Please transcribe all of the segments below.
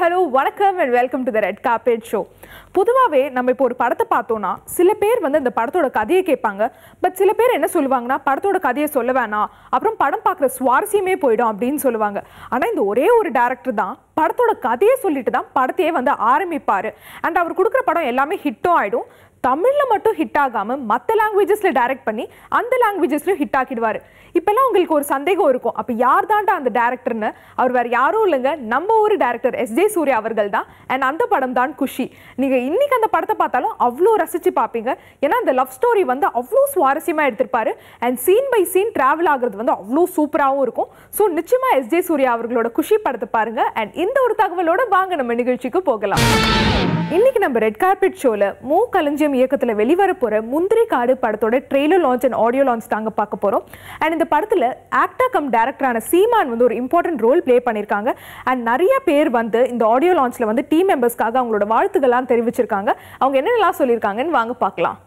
Hello வணக்கம் and welcome to the red carpet show பொதுவாகவே நம்ம இப்போ ஒரு படத்தை பார்த்தோம்னா சில பேர் வந்து இந்த படத்தோட கதையை கேட்பாங்க பட் சில பேர் என்ன சொல்லுவாங்கன்னா படத்தோட கதையை சொல்ல வேணாம் அப்புறம் படம் பார்க்குற சுவாரஸ்யமே போயிடும் அப்படின்னு சொல்லுவாங்க ஆனால் இந்த ஒரே ஒரு டேரக்டர் தான் படத்தோட கதையை சொல்லிட்டு தான் படத்தையே வந்து ஆரம்பிப்பாரு அண்ட் அவர் கொடுக்குற படம் எல்லாமே ஹிட்டும் ஆயிடும் தமிழ்ல மட்டும் ஹிட் ஆகாம மற்ற லாங்குவேஜஸ்ல டைரக்ட் பண்ணி அந்த லாங்குவேஜஸ்லயும் ஹிட் ஆக்கிடுவாரு இப்பெல்லாம் உங்களுக்கு ஒரு சந்தேகம் இருக்கும் அப்ப யார் தான்டா அந்த டேரக்டர்னு அவர் வேற யாரும் இல்லைங்க நம்ம ஊர் டேரக்டர் எஸ் ஜே சூர்யா அவர்கள் தான் அண்ட் அந்த படம் தான் குஷி நீங்க இன்னைக்கு அந்த படத்தை பார்த்தாலும் அவ்வளோ ரசிச்சு பார்ப்பீங்க ஏன்னா அந்த லவ் ஸ்டோரி வந்து அவ்வளோ சுவாரஸ்யமா எடுத்திருப்பாரு and scene by scene travel ஆகுறது வந்து அவ்வளோ சூப்பராகவும் இருக்கும் ஸோ நிச்சயமா எஸ் ஜே சூர்யா அவர்களோட குஷி படத்தை பாருங்க அண்ட் இந்த ஒரு தகவலோட வாங்க நம்ம நிகழ்ச்சிக்கு போகலாம் இன்னைக்கு நம்ம ரெட் கார்பெட் ஷோல மு களஞ்சியம் இயக்கத்துல வெளிவர போற முந்திரி காடு படத்தோட trailer launch and audio launch தாங்க பார்க்க போறோம் அண்ட் இந்த படத்துல ஆக்டர் கம் டேரக்டரான சீமான் வந்து ஒரு இம்பார்ட்டன்ட் ரோல் ப்ளே பண்ணியிருக்காங்க அண்ட் நிறைய பேர் வந்து இந்த ஆடியோ லான்ச்ல வந்து டீம் மெம்பர்ஸ்க்காக அவங்களோட வாழ்த்துக்கள்லாம் தெரிவிச்சிருக்காங்க அவங்க என்னென்னலாம் சொல்லியிருக்காங்கன்னு வாங்க பார்க்கலாம்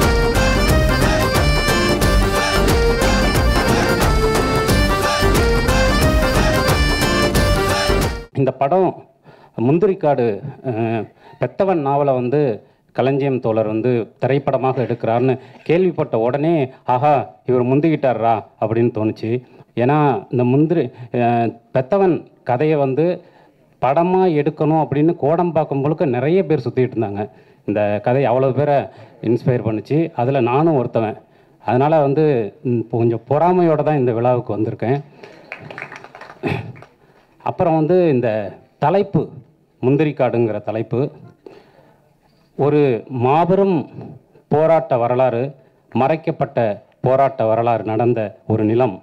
இந்த படம் முந்திரிக்காடு அஹ், பெத்தவன் நாவலை வந்து களஞ்சியம் தோழர் வந்து திரைப்படமாக எடுக்கிறார்னு கேள்விப்பட்ட உடனே ஆஹா இவர் முந்திக்கிட்டாரா அப்படின்னு தோணுச்சு ஏன்னா இந்த முந்திரி அஹ், பெத்தவன் கதையை வந்து படமாக எடுக்கணும் அப்படின்னு கோடம்பாக்கம் முழுக்க நிறைய பேர் சுற்றிட்டு இருந்தாங்க இந்த கதை அவ்வளோ பேரை இன்ஸ்பயர் பண்ணுச்சு அதில் நானும் ஒருத்தவன் அதனால் வந்து ம், கொஞ்சம் பொறாமையோடு தான் இந்த விழாவுக்கு வந்திருக்கேன் அப்புறம் வந்து இந்த தலைப்பு முந்திரிக்காடுங்கிற தலைப்பு ஒரு மாபெரும் போராட்ட வரலாறு மறைக்கப்பட்ட போராட்ட வரலாறு நடந்த ஒரு நிலம்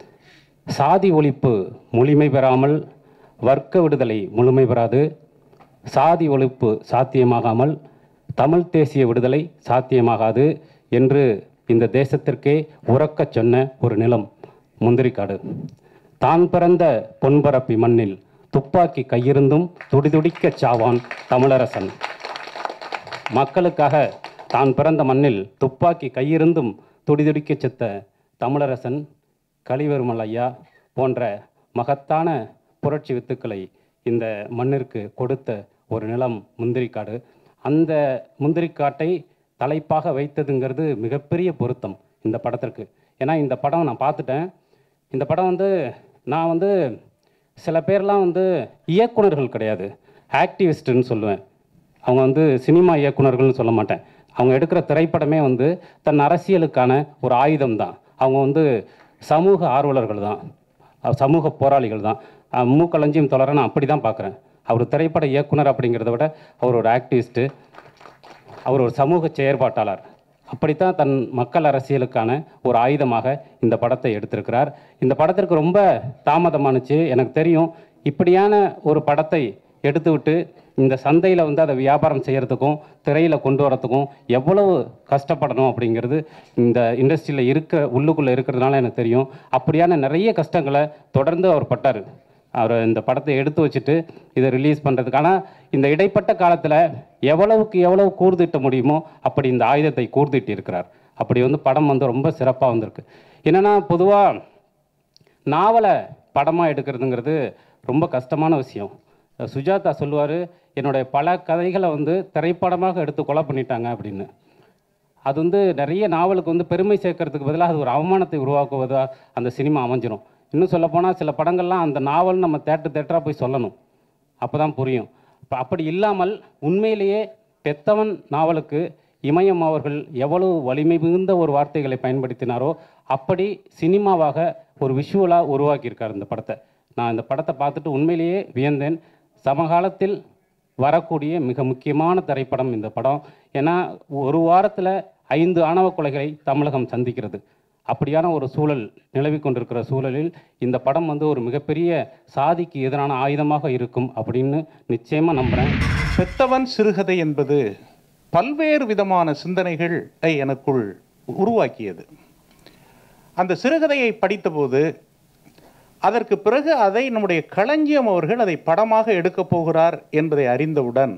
சாதி ஒழிப்பு முழுமை பெறாமல் வர்க்க விடுதலை முழுமை பெறாது சாதி ஒழிப்பு சாத்தியமாகாமல் தமிழ் தேசிய விடுதலை சாத்தியமாகாது என்று இந்த தேசத்திற்கே உறக்கச் சொன்ன ஒரு நிலம் முந்திரிக்காடு தான் பிறந்த பொன்பரப்பி மண்ணில் துப்பாக்கி கையிருந்தும் துடிதுடிக்கச் சாவான் தமிழரசன் மக்களுக்காக தான் பிறந்த மண்ணில் துப்பாக்கி கையிருந்தும் துடிதுடிக்கச் செத்த தமிழரசன் கலிவெருமல் ஐயா போன்ற மகத்தான புரட்சி வித்துக்களை இந்த மண்ணிற்கு கொடுத்த ஒரு நிலம் முந்திரிக்காடு அந்த முந்திரிக்காட்டை தலைப்பாக வைத்ததுங்கிறது மிகப்பெரிய பொருத்தம் இந்த படத்திற்கு ஏன்னா இந்த படம் நான் பார்த்துட்டேன் இந்த படம் வந்து நான் வந்து சில பேர்லாம் வந்து இயக்குனர்கள் கிடையாது ஆக்டிவிஸ்ட்டுன்னு சொல்லுவேன் அவங்க வந்து சினிமா இயக்குனர்கள்னு சொல்ல மாட்டேன் அவங்க எடுக்கிற திரைப்படமே வந்து தன் அரசியலுக்கான ஒரு ஆயுதம் தான் அவங்க வந்து சமூக ஆர்வலர்கள் தான் அஹ் சமூக போராளிகள் தான் அஹ் மு களஞ்சியம் தொடர நான் அப்படி தான் பார்க்குறேன் அவர் திரைப்பட இயக்குனர் அப்படிங்கிறத விட அவர் ஒரு ஆக்டிவிஸ்ட்டு அவர் ஒரு சமூக செயற்பாட்டாளர் அப்படித்தான் தன் மக்கள் அரசியலுக்கான ஒரு ஆயுதமாக இந்த படத்தை எடுத்திருக்கிறார் இந்த படத்திற்கு ரொம்ப தாமதமானுச்சு எனக்கு தெரியும் இப்படியான ஒரு படத்தை எடுத்துவிட்டு இந்த சந்தையில் வந்து அதை வியாபாரம் செய்கிறதுக்கும் திரையில் கொண்டு வரதுக்கும் எவ்வளவு கஷ்டப்படணும் அப்படிங்கிறது இந்த இண்டஸ்ட்ரியில் இருக்க உள்ளுக்குள்ளே இருக்கிறதுனால எனக்கு தெரியும் அப்படியான நிறைய கஷ்டங்களை தொடர்ந்து அவர் பட்டார் அவர் இந்த படத்தை எடுத்து வச்சுட்டு இதை ரிலீஸ் பண்ணுறதுக்கு ஆனால் இந்த இடைப்பட்ட காலத்தில் எவ்வளவுக்கு எவ்வளவு கூர்திட்ட முடியுமோ அப்படி இந்த ஆயுதத்தை கூர்திட்டு இருக்கிறார் அப்படி வந்து படம் வந்து ரொம்ப சிறப்பாக வந்திருக்கு என்னென்னா பொதுவாக நாவலை படமாக எடுக்கிறதுங்கிறது ரொம்ப கஷ்டமான விஷயம் சுஜாதா சொல்லுவார் என்னுடைய பல கதைகளை வந்து திரைப்படமாக எடுத்து கொலை பண்ணிட்டாங்க அப்படின்னு அது வந்து நிறைய நாவலுக்கு வந்து பெருமை சேர்க்கறதுக்கு பதிலாக அது ஒரு அவமானத்தை உருவாக்குவதா அந்த சினிமா அமைஞ்சிரும் இன்னும் சொல்லப்போனால் சில படங்கள்லாம் அந்த நாவல் நம்ம தேட்டர் தேட்டராக போய் சொல்லணும் அப்போ தான் புரியும் இப்போ அப்படி இல்லாமல் உண்மையிலேயே பெத்தவன் நாவலுக்கு இமயம் அவர்கள் எவ்வளவு வலிமை மிகுந்த ஒரு வார்த்தைகளை பயன்படுத்தினாரோ அப்படி சினிமாவாக ஒரு விஷுவலாக உருவாக்கியிருக்கார் இந்த படத்தை நான் இந்த படத்தை பார்த்துட்டு உண்மையிலேயே வியந்தேன் சமகாலத்தில் வரக்கூடிய மிக முக்கியமான திரைப்படம் இந்த படம் ஏன்னா ஒரு வாரத்தில் ஐந்து ஆணவ கொலைகளை தமிழகம் சந்திக்கிறது அப்படியான ஒரு சூழல் நிலவி கொண்டிருக்கிற சூழலில் இந்த படம் வந்து ஒரு மிகப்பெரிய சாதிக்கு எதிரான ஆயுதமாக இருக்கும் அப்படின்னு நிச்சயமாக நம்புகிறேன் பெத்தவன் சிறுகதை என்பது பல்வேறு விதமான சிந்தனைகள் எனக்குள் உருவாக்கியது அந்த சிறுகதையை படித்தபோது அதற்கு பிறகு அதை நம்முடைய களஞ்சியம் அவர்கள் அதை படமாக எடுக்கப் போகிறார் என்பதை அறிந்தவுடன்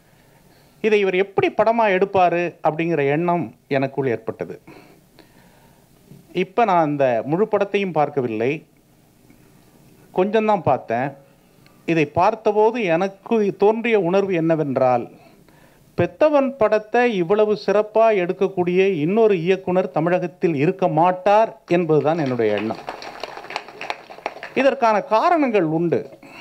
இதை இவர் எப்படி படமாக எடுப்பார் அப்படிங்கிற எண்ணம் எனக்குள் ஏற்பட்டது இப்போ நான் அந்த முழு படத்தையும் பார்க்கவில்லை கொஞ்சம்தான் பார்த்தேன் இதை பார்த்தபோது எனக்கு தோன்றிய உணர்வு என்னவென்றால் பெத்தவன் படத்தை இவ்வளவு சிறப்பாக எடுக்கக்கூடிய இன்னொரு இயக்குனர் தமிழகத்தில் இருக்க மாட்டார் என்பதுதான் என்னுடைய எண்ணம் இதற்கான காரணங்கள் உண்டு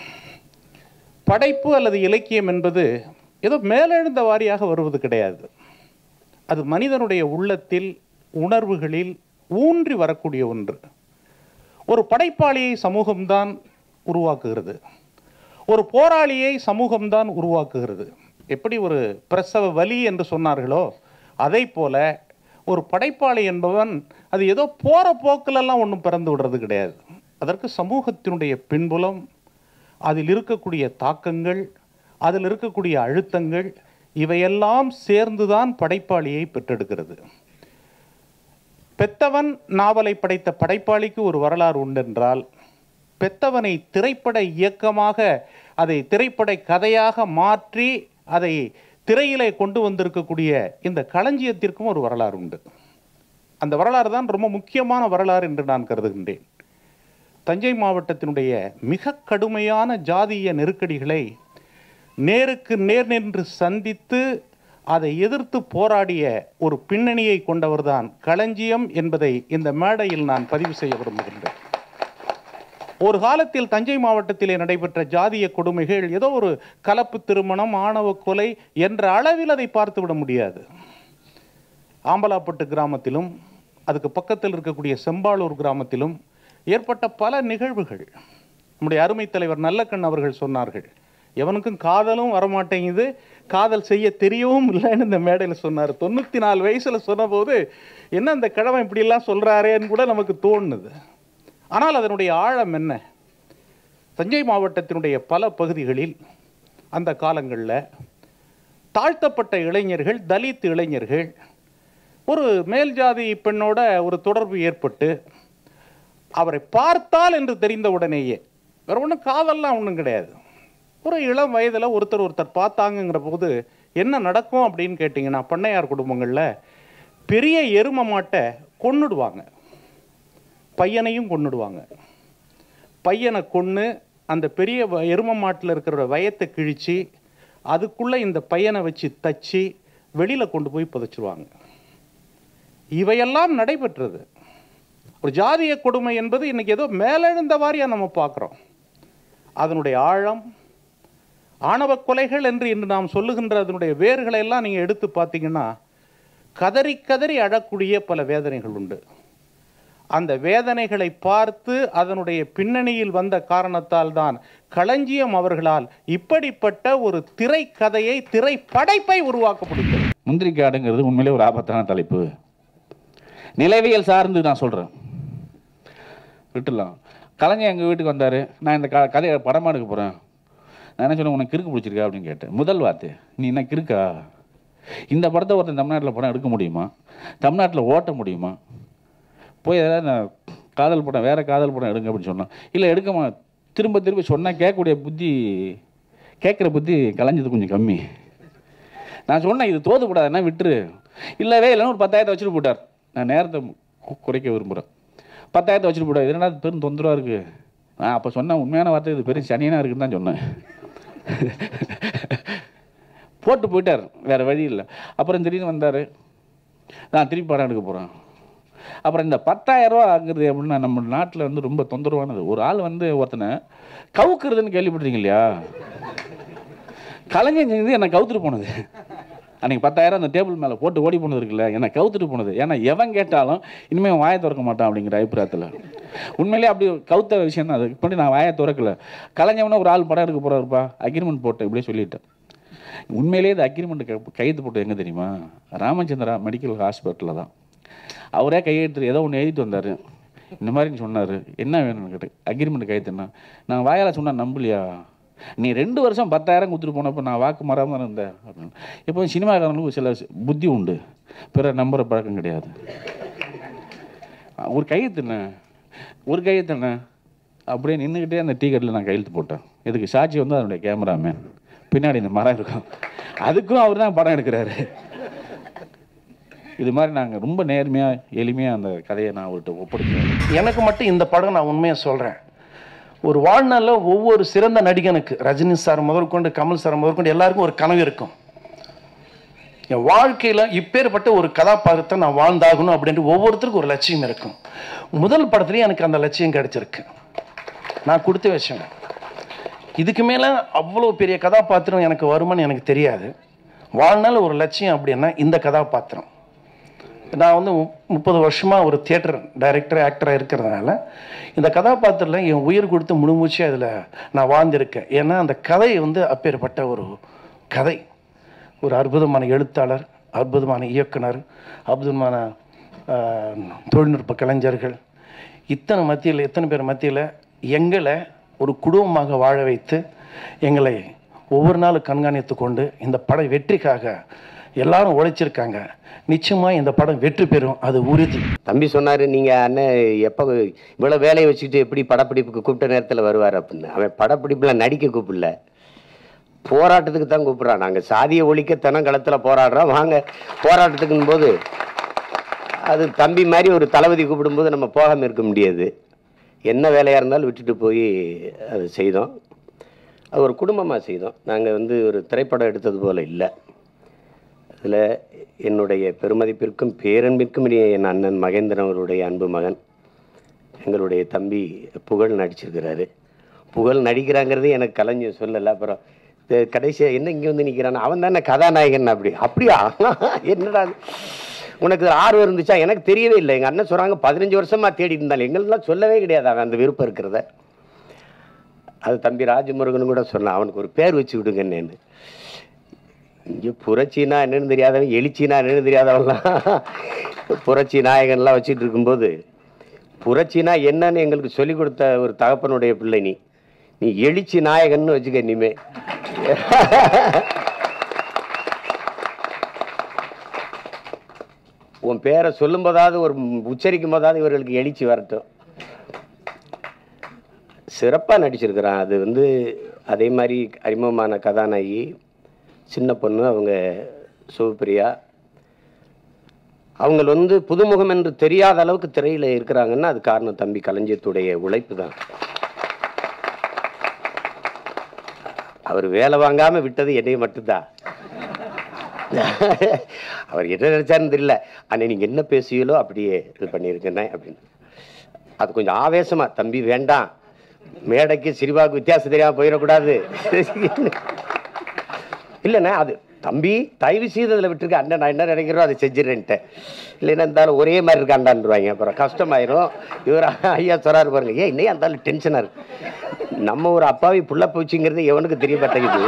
படைப்பு அல்லது இலக்கியம் என்பது ஏதோ மேலெழுந்த வாரியாக வருவது கிடையாது அது மனிதனுடைய உள்ளத்தில் உணர்வுகளில் ஊன்றி வரக்கூடிய ஒன்று ஒரு படைப்பாளியை சமூகம்தான் உருவாக்குகிறது ஒரு போராளியை சமூகம்தான் உருவாக்குகிறது எப்படி ஒரு பிரசவ வலி என்று சொன்னார்களோ அதை போல ஒரு படைப்பாளி என்பவன் அது ஏதோ போகிற போக்கிலெல்லாம் ஒன்றும் பிறந்து விடுறது கிடையாது அதற்கு சமூகத்தினுடைய பின்புலம் அதில் இருக்கக்கூடிய தாக்கங்கள் அதில் இருக்கக்கூடிய அழுத்தங்கள் இவையெல்லாம் சேர்ந்துதான் படைப்பாளியை பெற்றெடுக்கிறது பெத்தவன் நாவலை படைத்த படைப்பாளிக்கு ஒரு வரலாறு உண்டென்றால் பெத்தவனை திரைப்பட இயக்கமாக அதை திரைப்பட கதையாக மாற்றி அதை திரையிலே கொண்டு வந்திருக்கக்கூடிய இந்த களஞ்சியத்திற்கும் ஒரு வரலாறு உண்டு அந்த வரலாறு தான் ரொம்ப முக்கியமான வரலாறு என்று நான் கருதுகின்றேன் தஞ்சை மாவட்டத்தினுடைய மிக கடுமையான ஜாதிய நெருக்கடிகளை நேருக்கு நேர் நின்று சந்தித்து அதை எதிர்த்து போராடிய ஒரு பின்னணியை கொண்டவர்தான் களஞ்சியம் என்பதை இந்த மேடையில் நான் பதிவு செய்ய விரும்புகின்றேன் ஒரு காலத்தில் தஞ்சை மாவட்டத்திலே நடைபெற்ற ஜாதிய கொடுமைகள் ஏதோ ஒரு கலப்பு திருமணம் ஆணவ கொலை என்ற அளவில் அதை பார்த்துவிட முடியாது ஆம்பலாப்பட்டு கிராமத்திலும் அதுக்கு பக்கத்தில் இருக்கக்கூடிய செம்பாளூர் கிராமத்திலும் ஏற்பட்ட பல நிகழ்வுகள் நம்முடைய அருமை தலைவர் நல்லக்கண் அவர்கள் சொன்னார்கள் எவனுக்கும் காதலும் வரமாட்டேங்குது காதல் செய்ய தெரியவும் இல்லைன்னு இந்த மேடையில் சொன்னார் தொண்ணூற்றி நாலு வயசில் சொன்னபோது என்ன இந்த கிழமை இப்படிலாம் சொல்கிறாரேன்னு கூட நமக்கு தோணுது ஆனால் அதனுடைய ஆழம் என்ன தஞ்சை மாவட்டத்தினுடைய பல பகுதிகளில் அந்த காலங்களில் தாழ்த்தப்பட்ட இளைஞர்கள் தலித் இளைஞர்கள் ஒரு மேல் ஜாதி பெண்ணோட ஒரு தொடர்பு ஏற்பட்டு அவரை பார்த்தால் என்று தெரிந்த உடனேயே வேற ஒன்றும் காதல்லாம் ஒன்றும் கிடையாது ஒரு இளம் வயதில் ஒருத்தர் ஒருத்தர் பார்த்தாங்கங்கிற போது என்ன நடக்கும் அப்படின்னு கேட்டிங்கன்னா பண்ணையார் குடும்பங்களில் பெரிய எரும மாட்டை கொன்னுடுவாங்க பையனையும் கொன்னுடுவாங்க பையனை கொன்று அந்த பெரிய வ- எரும மாட்டில் இருக்கிற வயத்தை கிழிச்சு அதுக்குள்ளே இந்த பையனை வச்சு தச்சு வெளியில் கொண்டு போய் புதைச்சிருவாங்க இவையெல்லாம் நடைபெற்றது ஒரு ஜாதிய கொடுமை என்பது இன்னைக்கு ஏதோ மேலெழுந்த வாரியா நம்ம பார்க்குறோம் அதனுடைய ஆழம் ஆணவ கொலைகள் என்று இன்று நாம் சொல்லுகின்ற அதனுடைய வேர்களை எல்லாம் நீங்கள் எடுத்து பார்த்தீங்கன்னா கதறி கதறி அழக்கூடிய பல வேதனைகள் உண்டு அந்த வேதனைகளை பார்த்து அதனுடைய பின்னணியில் வந்த காரணத்தால் தான் களஞ்சியம் அவர்களால் இப்படிப்பட்ட ஒரு திரைக்கதையை திரைப்படைப்பை உருவாக்க முடிந்தது முந்திரிக்காடுங்கிறது உண்மையிலே ஒரு ஆபத்தான தலைப்பு நிலவியல் சார்ந்து நான் சொல்கிறேன் விட்டுடலாம் கலைஞர் எங்கள் வீட்டுக்கு வந்தார் நான் இந்த க கதையை படமா எடுக்க போகிறேன் நான் என்ன சொன்னேன் உனக்கு கிறுக்கு பிடிச்சிருக்கா அப்படின்னு கேட்டேன் முதல் வார்த்தை நீ என்ன கிறுக்கா இந்த படத்தை ஒருத்தன் தமிழ்நாட்டில் படம் எடுக்க முடியுமா தமிழ்நாட்டில் ஓட்ட முடியுமா போய் ஏதாவது நான் காதல் படம் வேறு காதல் படம் எடுங்க அப்படின்னு சொன்னான் இல்லை எடுக்கமா திரும்ப திரும்ப சொன்னால் கேட்கக்கூடிய புத்தி கேட்குற புத்தி கலைஞ்சது கொஞ்சம் கம்மி நான் சொன்னேன் இது தோதுக்கூடாதுன்னா விட்டுரு இல்லவே இல்லைன்னு ஒரு பத்தாயிரத்தை வச்சுட்டு போட்டார் நான் நேரத்தை கு- குறைக்க விரும்புகிறேன் பத்தாயிரத்தை வச்சுட்டு போட்டார் இது என்னடா பெரும் தொந்தரவாக இருக்குது நான் அப்போ சொன்னேன் உண்மையான வார்த்தை இது பெரும் சனியனாக இருக்குன்னு தான் சொன்னேன் போட்டு போயிட்டார் வேறு வழி இல்லை அப்புறம் திடீர்னு வந்தார் நான் திருப்பி படம் எடுக்க போகிறேன் அப்புறம் இந்த பத்தாயிரரூவாங்கிறது எப்படின்னா நம்ம நாட்டில் வந்து ரொம்ப தொந்தரவானது ஒரு ஆள் வந்து ஒருத்தனை கவுக்குறதுன்னு கேள்விப்பட்டிருக்கீங்க இல்லையா கலைஞர் செஞ்சது என்னை கவுத்துட்டு போனது அன்னைக்கு பத்தாயிரம் அந்த டேபிள் மேலே போட்டு ஓடி போனது இருக்குல்ல என்னை கவுத்துட்டு போனது ஏன்னா எவன் கேட்டாலும் இனிமேல் வாயை திறக்க மாட்டான் அப்படிங்கிற அபிப்பிராயத்தில் உண்மையிலேயே அப்படி கவுத்த விஷயம் தான் அது இப்படி நான் வாயை திறக்கல கலைஞவன ஒரு ஆள் படம் எடுக்க போகிறாருப்பா அக்ரிமெண்ட் போட்டேன் இப்படியே சொல்லிட்டேன் உண்மையிலேயே இந்த அக்ரிமெண்ட் கையெழுத்து போட்டது எங்கே தெரியுமா ராமச்சந்திரா மெடிக்கல் ஹாஸ்பிட்டலில் தான் அவரே கையெழுத்து ஏதோ ஒன்று எழுதிட்டு வந்தார் இந்த மாதிரி சொன்னார் என்ன வேணும்னு கேட்டு அக்ரிமெண்ட் கையெழுத்துனா நான் வாயால் சொன்னா நம்பலையா நீ ரெண்டு வருஷம் பத்தாயிரம் கொடுத்துட்டு போனப்போ நான் வாக்கு மாறாம தானே இருந்தேன் அப்படின்னு இப்போ சினிமாக்காரங்களுக்கு சில புத்தி உண்டு பிற நம்புற பழக்கம் கிடையாது ஒரு கையெழுத்துண்ணே ஒரு கையெழுத்துண்ணே அப்படியே நின்றுக்கிட்டே அந்த டீ கட்டில் நான் கையெழுத்து போட்டேன் இதுக்கு சாட்சி வந்து அதனுடைய கேமராமேன் பின்னாடி இந்த மரம் இருக்கும் அதுக்கும் அவர் தான் படம் எடுக்கிறாரு இது மாதிரி நாங்கள் ரொம்ப நேர்மையாக எளிமையாக அந்த கதையை நான் அவர்கிட்ட ஒப்படைக்கிறேன் எனக்கு மட்டும் இந்த படம் நான் உண்மையை சொல்கிறேன் ஒரு வாழ்நாளில் ஒவ்வொரு சிறந்த நடிகனுக்கு ரஜினி சார் முதற்கொண்டு கமல் சார் முதற்கொண்டு எல்லாருக்கும் ஒரு கனவு இருக்கும் என் வாழ்க்கையில் இப்பேற்பட்ட ஒரு கதாபாத்திரத்தை நான் வாழ்ந்தாகணும் அப்படின்ட்டு ஒவ்வொருத்தருக்கும் ஒரு லட்சியம் இருக்கும் முதல் படத்துலேயே எனக்கு அந்த லட்சியம் கிடைச்சிருக்கு நான் கொடுத்து வச்சேன் இதுக்கு மேலே அவ்வளோ பெரிய கதாபாத்திரம் எனக்கு வருமான்னு எனக்கு தெரியாது வாழ்நாள் ஒரு லட்சியம் அப்படின்னா இந்த கதாபாத்திரம் நான் வந்து மு- முப்பது வருஷமாக ஒரு தியேட்டர் டைரக்டர் ஆக்டராக இருக்கிறதுனால இந்த கதாபாத்திரத்தில் என் உயிர் கொடுத்து முழுமூச்சு அதில் நான் வாழ்ந்திருக்கேன் ஏன்னா அந்த கதை வந்து அப்பேற்பட்ட ஒரு கதை ஒரு அற்புதமான எழுத்தாளர் அற்புதமான இயக்குனர் அற்புதமான ஆஹ், தொழில்நுட்ப கலைஞர்கள் இத்தனை மத்தியில் எத்தனை பேர் மத்தியில் எங்களை ஒரு குடும்பமாக வாழ வைத்து எங்களை ஒவ்வொரு நாளும் கண்காணித்து கொண்டு இந்த படம் வெற்றிக்காக எல்லாரும் உழைச்சிருக்காங்க நிச்சயமாக இந்த படம் வெற்றி பெறும் அது உறுதி தம்பி சொன்னார் நீங்கள் அண்ணன் எப்போ இவ்வளோ வேலையை வச்சுக்கிட்டு எப்படி படப்பிடிப்புக்கு கூப்பிட்ட நேரத்தில் வருவார் அப்படின்னு அவன் படப்பிடிப்பில் நடிக்க கூப்பிடல போராட்டத்துக்கு தான் கூப்பிட்றான் நாங்கள் சாதியை ஒழிக்க தெனங்களத்தில் போராடுறோம் வாங்க போராட்டத்துக்குன்னு போது அது தம்பி மாதிரி ஒரு தளபதி கூப்பிடும்போது நம்ம போகாமல் இருக்க முடியாது என்ன வேலையாக இருந்தாலும் விட்டுட்டு போய் அது செய்தோம் அது ஒரு குடும்பமாக செய்தோம் நாங்கள் வந்து ஒரு திரைப்படம் எடுத்தது போல் இல்லை அதில் என்னுடைய பெருமதிப்பிற்கும் பேரன்பிற்கும் இனிய என் அண்ணன் மகேந்திரன் அவருடைய அன்பு மகன் எங்களுடைய தம்பி புகழ் நடிச்சிருக்கிறாரு புகழ் நடிக்கிறாங்கிறது எனக்கு கலைஞர் சொல்லலை அப்புறம் இது கடைசியாக என்ன இங்கே வந்து நிற்கிறான் அவன் தானே கதாநாயகன் அப்படி அப்படியா என்னடா இது? உனக்கு ஆர்வம் இருந்துச்சா எனக்கு தெரியவே இல்லை எங்கள் அண்ணன் சொல்கிறாங்க பதினஞ்சு வருஷமா தேடி இருந்தாலும் எங்களுக்குலாம் சொல்லவே கிடையாது அவன் அந்த விருப்பம் இருக்கிறத அது தம்பி ராஜமுருகன் கூட சொன்னான் அவனுக்கு ஒரு பேர் வச்சு விடுங்கன்னு இங்கே புரட்சினா என்னன்னு தெரியாதவன் எழுச்சினா என்னன்னு தெரியாதவன்லாம் புரட்சி நாயகன்லாம் வச்சுட்டு இருக்கும்போது புரட்சினா என்னன்னு எங்களுக்கு சொல்லிக் கொடுத்த ஒரு தகப்பனுடைய பிள்ளை நீ நீ எழுச்சி நாயகன்னு வச்சுக்க இனிமே உன் பேரை சொல்லும் போதாவது ஒரு உச்சரிக்கும் போதாவது இவர்களுக்கு எழுச்சி வரட்டும் சிறப்பாக நடிச்சிருக்கிறான் அது வந்து அதே மாதிரி அறிமுகமான கதாநாயகி சின்ன பொண்ணு அவங்க சிவபிரியா அவங்க வந்து புதுமுகம் என்று தெரியாத அளவுக்கு திரையில் இருக்கிறாங்கன்னா அது காரணம் தம்பி கலைஞத்துடைய உழைப்பு தான் அவர் வேலை வாங்காம விட்டது என்னை மட்டும்தான் அவர் என்ன நினைச்சாருன்னு தெரியல அண்ணே நீங்க என்ன பேசுவீங்களோ அப்படியே இது பண்ணியிருக்கேண்ணே அப்படின்னு அது கொஞ்சம் ஆவேசமா தம்பி வேண்டாம் மேடைக்கு சிரிவாக்கு வித்தியாசம் தெரியாம போயிடக்கூடாது இல்லைண்ணே அது தம்பி தயவு செய்து அதில் விட்டுருக்க அண்ணன் நான் என்ன நினைக்கிறோம் அதை செஞ்சிடறேன்ட்டேன் இல்லைன்னா இருந்தாலும் ஒரே மாதிரி இருக்காண்டான்ருவாங்க அப்புறம் கஷ்டமாயிரும் இவர் ஐயா சொல்றாரு பாருங்க ஏன் இன்னும் இருந்தாலும் டென்ஷனாக இருக்கு நம்ம ஒரு அப்பாவி புள்ள பூச்சிங்கிறது எவனுக்கு தெரிய மாட்டேங்குது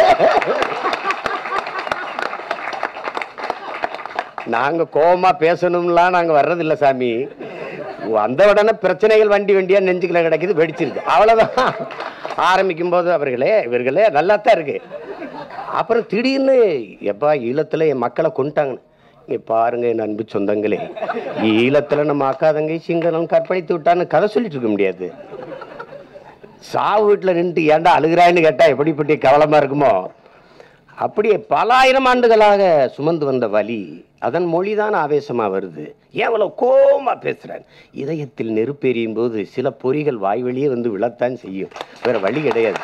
நாங்க கோவமா பேசணும்லாம் நாங்க வர்றதில்ல சாமி வந்த உடனே பிரச்சனைகள் வண்டி வண்டியா நெஞ்சுக்குள்ள கிடைக்குது வெடிச்சிருக்கு அவ்வளவுதான் ஆரம்பிக்கும் போது அவர்களே இவர்களே நல்லா தான் இருக்கு அப்புறம் திடீர்னு எப்பா ஈழத்துல என் மக்களை கொண்டுட்டாங்க இங்க பாருங்க என் அன்பு சொந்தங்களே ஈழத்துல நம்ம அக்கா தங்கை சிங்களம் கற்பழித்து விட்டான்னு கதை சொல்லிட்டு இருக்க முடியாது சாவு வீட்டில் நின்று ஏன்டா அழுகிறான்னு கேட்டா எப்படிப்பட்ட கவலமா இருக்குமோ அப்படியே பல ஆயிரம் ஆண்டுகளாக சுமந்து வந்த வலி அதன் மொழிதான் ஆவேசமா வருது ஏன் அவ்வளவு கோமா பேசுறேன் இதயத்தில் நெருப்பெரியும் போது சில பொறிகள் வாய் வெளியே வந்து விழத்தான் செய்யும் வேற வழி கிடையாது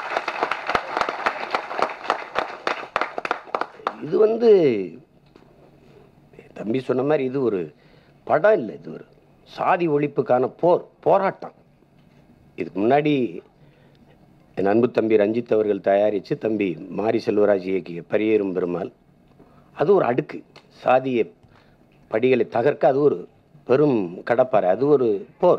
இது வந்து தம்பி சொன்ன மாதிரி இது ஒரு படம் இல்லை இது ஒரு சாதி ஒழிப்புக்கான போர் போராட்டம் இதுக்கு முன்னாடி என் அன்பு தம்பி ரஞ்சித் அவர்கள் தயாரித்து தம்பி மாரி செல்வராஜ் இயக்கிய பரியேறும் பெருமாள் அது ஒரு அடுக்கு சாதிய படிகளை தகர்க்க அது ஒரு பெரும் கடப்பாறை அது ஒரு போர்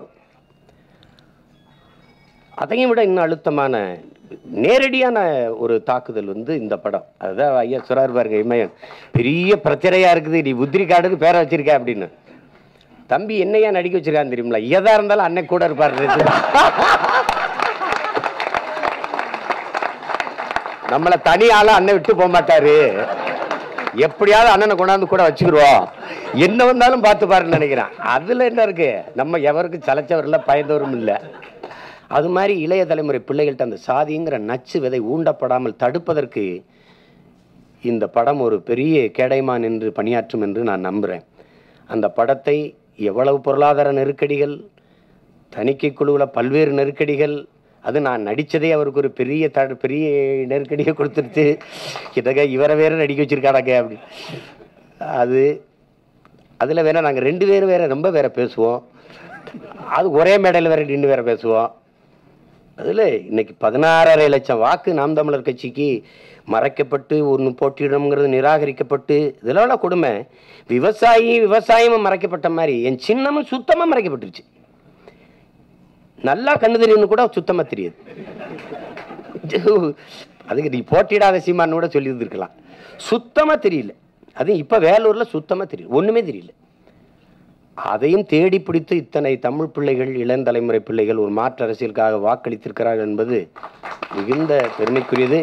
அதையும் விட இன்னும் அழுத்தமான நேரடியான ஒரு தாக்குதல் வந்து இந்த படம் அதுதான் ஐயா சுரார் பாருங்க இமயன் பெரிய பிரச்சனையா இருக்குது நீ உதிரி காடுக்கு பேரை வச்சிருக்க அப்படின்னு தம்பி என்னையா நடிக்க வச்சிருக்கான்னு தெரியுங்களா எதா இருந்தாலும் அன்னை கூட இருப்பாரு நம்மளை தனி ஆளா அண்ணன் விட்டு போக மாட்டாரு எப்படியாவது அண்ணனை கொண்டாந்து கூட வச்சுக்கிருவோம் என்ன வந்தாலும் பார்த்து பாருன்னு நினைக்கிறேன் அதுல என்ன இருக்கு நம்ம எவருக்கும் சலைச்சவரில் பயந்தவரும் இல்லை அது மாதிரி இளைய தலைமுறை பிள்ளைகள்கிட்ட அந்த சாதிங்கிற நச்சு விதை ஊண்டப்படாமல் தடுப்பதற்கு இந்த படம் ஒரு பெரிய கேடயமா நின்று பணியாற்றும் என்று நான் நம்புகிறேன் அந்த படத்தை எவ்வளவு பொருளாதார நெருக்கடிகள் தணிக்கை குழுவில் பல்வேறு நெருக்கடிகள் அது நான் நடித்ததே அவருக்கு ஒரு பெரிய த பெரிய நெருக்கடியை கொடுத்துருச்சு கிட்டக்க இவரை வேற நடிக்க வச்சிருக்காடாங்க அப்படி அது அதில் வேற நாங்கள் ரெண்டு பேரும் வேற ரொம்ப வேற பேசுவோம் அது ஒரே மேடையில் வேற நின்று வேற பேசுவோம் அதில் இன்னைக்கு பதினாறரை லட்சம் வாக்கு நாம் தமிழர் கட்சிக்கு மறைக்கப்பட்டு ஒன்று போட்டியிடணுங்கிறது நிராகரிக்கப்பட்டு இதெல்லாம் கொடுமை விவசாயி விவசாயமும் மறைக்கப்பட்ட மாதிரி என் சின்னமும் சுத்தமாக மறைக்கப்பட்டுருச்சு நல்லா கண்ணு தெரியும்னு கூட சுத்தமாக தெரியாது அதுக்கு நீ போட்டியிடாத சீமான்னு கூட சொல்லி இருந்திருக்கலாம் சுத்தமாக தெரியல அதுவும் இப்போ வேலூரில் சுத்தமாக தெரியல ஒன்றுமே தெரியல அதையும் தேடி பிடித்து இத்தனை தமிழ் பிள்ளைகள் இளந்தலைமுறை பிள்ளைகள் ஒரு மாற்று அரசியலுக்காக வாக்களித்திருக்கிறார்கள் என்பது மிகுந்த பெருமைக்குரியது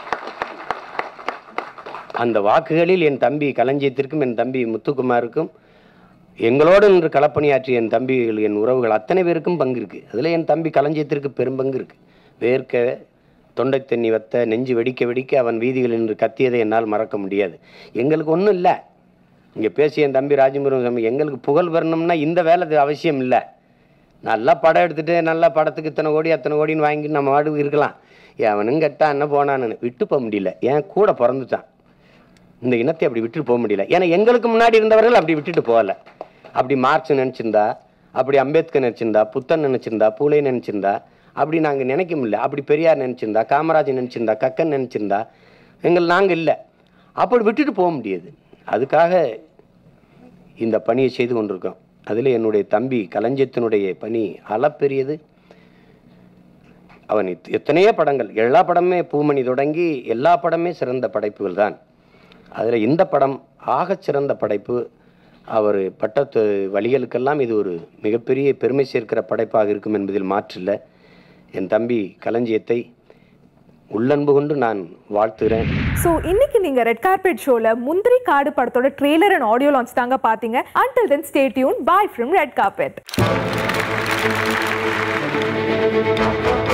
அந்த வாக்குகளில் என் தம்பி களஞ்சியத்திற்கும் என் தம்பி முத்துக்குமாருக்கும் எங்களோடு நின்று களப்பணியாற்றிய என் தம்பிகள் என் உறவுகள் அத்தனை பேருக்கும் பங்கு இருக்கு அதில் என் தம்பி களஞ்சியத்திற்கு பெரும்பங்கு இருக்கு வேர்க்க தொண்டை தண்ணி வத்த நெஞ்சு வெடிக்க வெடிக்க அவன் வீதிகளில் நின்று கத்தியதை என்னால் மறக்க முடியாது எங்களுக்கு ஒன்றும் இல்லை இங்கே பேசிய என் தம்பி ராஜமுருகன் சாமி எங்களுக்கு புகழ் வரணும்னா இந்த வேலை இது அவசியம் இல்லை நல்லா படம் எடுத்துட்டு நல்லா படத்துக்கு இத்தனை கோடி அத்தனை கோடின்னு வாங்கி நம்ம வாடுக்கு இருக்கலாம் அவனும் கெட்டான் என்ன போனான்னு விட்டு போக முடியல ஏன் கூட பிறந்துட்டான் இந்த இனத்தை அப்படி விட்டுட்டு போக முடியல ஏன்னா எங்களுக்கு முன்னாடி இருந்தவர்கள் அப்படி விட்டுட்டு போகல அப்படி மார்க்ஸ் நினச்சிருந்தா அப்படி அம்பேத்கர் நினச்சிருந்தா புத்தன் நினச்சிருந்தா பூலே நினச்சிருந்தா அப்படி நாங்கள் நினைக்க முடியல அப்படி பெரியார் நினச்சிருந்தா காமராஜ் நினச்சிருந்தா கக்கன் நினச்சிருந்தா எங்கள் நாங்கள் இல்லை அப்படி விட்டுட்டு போக முடியாது அதுக்காக இந்த பணியை செய்து கொண்டிருக்கோம் அதில் என்னுடைய தம்பி களஞ்சியத்தினுடைய பணி அளப்பெரியது அவன் எத்- எத்தனையோ படங்கள் எல்லா படமே பூமணி தொடங்கி எல்லா படமே சிறந்த படைப்புகள் தான் அதில் இந்த படம் ஆகச் சிறந்த படைப்பு அவர் பட்ட த- வழிகளுக்கெல்லாம் இது ஒரு மிகப்பெரிய பெருமை சேர்க்கிற படைப்பாக இருக்கும் என்பதில் மாற்றில்லை என் தம்பி களஞ்சியத்தை உள்ளன்பு கொண்டு நான் வாழ்த்துகிறேன் ஸோ இன்னைக்கு நீங்க ரெட் கார்பெட் ஷோல முந்திரி காடு படத்தோட ட்ரெய்லர் அண்ட் ஆடியோ லான்ச் தாங்க பாத்தீங்க until then stay tuned bye from red carpet